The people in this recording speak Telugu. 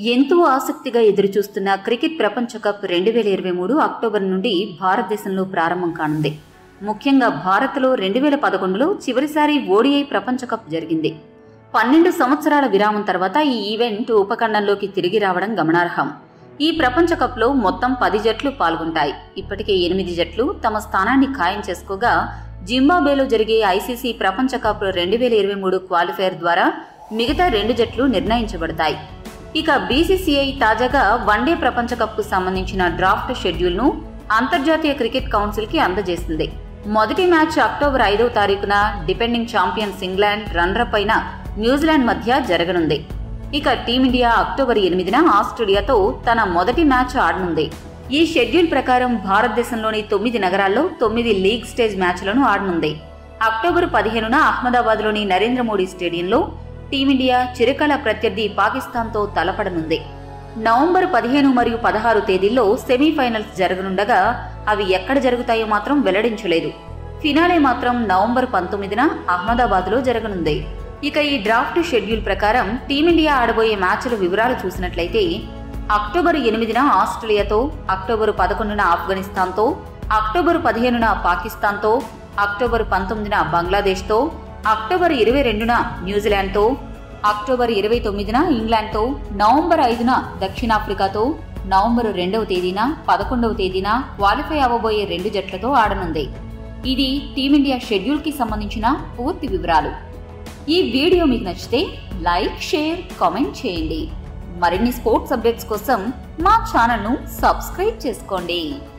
ఎంతో ఆసక్తిగా ఎదురుచూస్తున్న క్రికెట్ ప్రపంచ కప్ రెండు వేల ఇరవై మూడు అక్టోబర్ నుండి భారతదేశంలో ప్రారంభం కానుంది ముఖ్యంగా భారత్లో రెండు వేల పదకొండులో చివరిసారి ఓడిఐ ప్రపంచ కప్ జరిగింది పన్నెండు సంవత్సరాల విరామం తర్వాత ఈ ఈవెంట్ ఉపఖండంలోకి తిరిగి రావడం గమనార్హం ఈ ప్రపంచ కప్లో మొత్తం పది జట్లు పాల్గొంటాయి ఇప్పటికే ఎనిమిది జట్లు తమ స్థానాన్ని ఖాయం చేసుకోగా జింబాబేలో జరిగే ఐసీసీ ప్రపంచ కప్ రెండు వేల ఇరవై మూడు క్వాలిఫైయర్ ద్వారా మిగతా రెండు జట్లు నిర్ణయించబడతాయి ఇక బీసీసీఐ తాజాగా వన్డే ప్రపంచ కప్ కు సంబంధించిన డ్రాఫ్ట్ షెడ్యూల్ ను అంతర్జాతీయ క్రికెట్ కౌన్సిల్ కి అందజేసింది మొదటి మ్యాచ్ అక్టోబర్ ఐదవ తారీఖున డిపెండింగ్ ఛాంపియన్స్ ఇంగ్లాండ్ రన్నరప్ అయిన న్యూజిలాండ్ మధ్య జరగనుంది ఇక టీమిండియా అక్టోబర్ ఎనిమిదిన ఆస్ట్రేలియాతో తన మొదటి మ్యాచ్ ఆడనుంది ఈ షెడ్యూల్ ప్రకారం భారతదేశంలోని తొమ్మిది నగరాల్లో తొమ్మిది లీగ్ స్టేజ్ మ్యాచ్లను ఆడనుంది అక్టోబర్ పదిహేనున అహ్మదాబాద్లోని నరేంద్ర మోడీ స్టేడియంలో టీమిండియా చిరకాల ప్రత్యర్థి పాకిస్తాన్తో తలపడనుంది నవంబర్ పదిహేను మరియు పదహారు తేదీల్లో సెమీఫైనల్స్ జరగనుండగా అవి ఎక్కడ జరుగుతాయో మాత్రం వెల్లడించలేదు ఫినాలే మాత్రం నవంబర్ పంతొమ్మిదిన అహ్మదాబాద్లో జరగనుంది ఇక ఈ డ్రాఫ్ట్ షెడ్యూల్ ప్రకారం టీమిండియా ఆడబోయే మ్యాచ్ల వివరాలు చూసినట్లయితే అక్టోబర్ ఎనిమిదిన ఆస్ట్రేలియాతో అక్టోబర్ పదకొండున ఆఫ్ఘనిస్తాన్తో అక్టోబర్ పదిహేనున పాకిస్తాన్తో అక్టోబర్ పంతొమ్మిదిన బంగ్లాదేశ్తో అక్టోబర్ ఇరవై రెండున న్యూజిలాండ్తో అక్టోబర్ ఇరవై తొమ్మిదిన ఇంగ్లాండ్తో నవంబర్ ఐదున దక్షిణాఫ్రికాతో నవంబర్ రెండవ తేదీన పదకొండవ తేదీన క్వాలిఫై అవ్వబోయే రెండు జట్లతో ఆడనుంది ఇది టీమిండియా షెడ్యూల్కి సంబంధించిన పూర్తి వివరాలు ఈ వీడియో మీకు నచ్చితే లైక్ షేర్ కామెంట్ చేయండి మరిన్ని స్పోర్ట్స్ అప్డేట్స్ కోసం మా ఛానల్ను సబ్స్క్రైబ్ చేసుకోండి